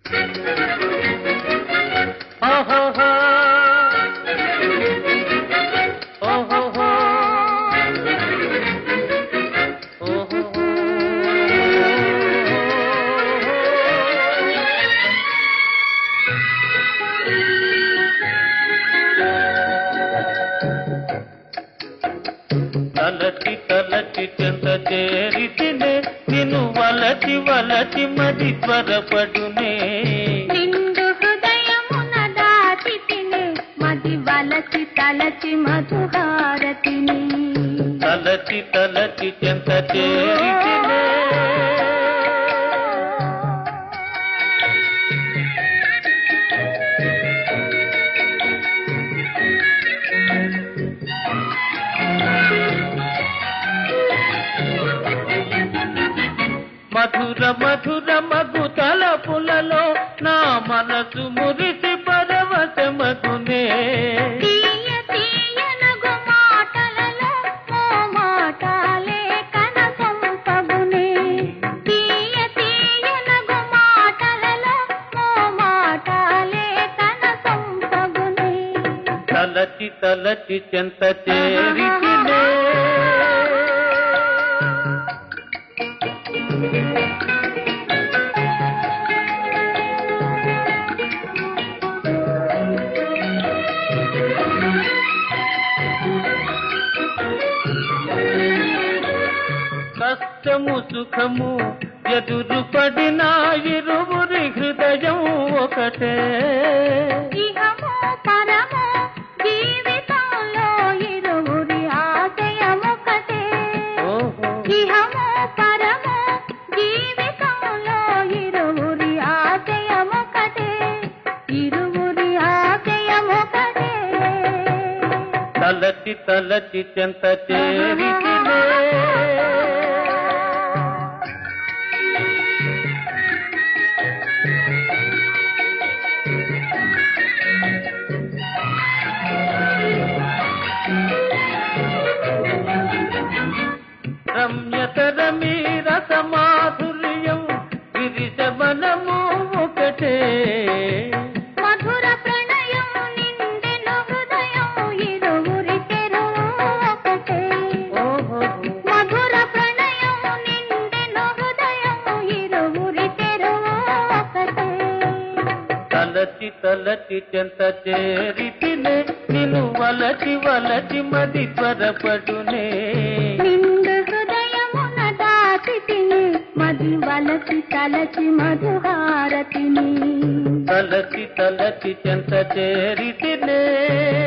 ఓహోహో ఓహోహో ఓహోహో తలచి తలచి చెంత చేరితినే నిన్ను వలచి వలచి మది త్వరపడునే నిండు హృదయమున దాచితిని మది వలచి తలచి మధుహారతిని తలచి తలచి చెంత చేరితినే మధుర మధుర మగు తలపులలో నా మనసు మురిసి పరవశమగునే తీయ తీయనగు మాటలలో ఓ మాటలే కనసొంపగునే తీయ తీయనగు మాటలలో ఓ మాటలే కనసొంపగునే తలచి తలచి చెంత చేరితినే కష్టము సుఖము ఎదురు పడిన ఇరువురి హృదయం ఒకటే ఇహము పరము జీవితంలో ఇరువురి ఆశయమొకటే ఓహో ఇహము పరము జీవితంలో ఇరువురి ఆశయమొకటే ఇరువురి ఆశయమొకటే తలచి తలచి చెంత చేరితినే రమ్యతరమీ రసమాధుర్యం గిరిశమనము ఒకటే మధుర ప్రణయం నిండెను హృదయం ఇరువురి తెరువు ఒకటే ఓహో మధుర ప్రణయం నిండెను హృదయం ఇరువురి తెరువు ఒకటే తలచి తలచి చెంత చేరితినే నిన్ను వలచి వలచి మది త్వరపడునే నిండు హృదయమున దాచితిని మది వలసి తలచి మధుహారతిని తలచి తలచి చెంత చేరితినే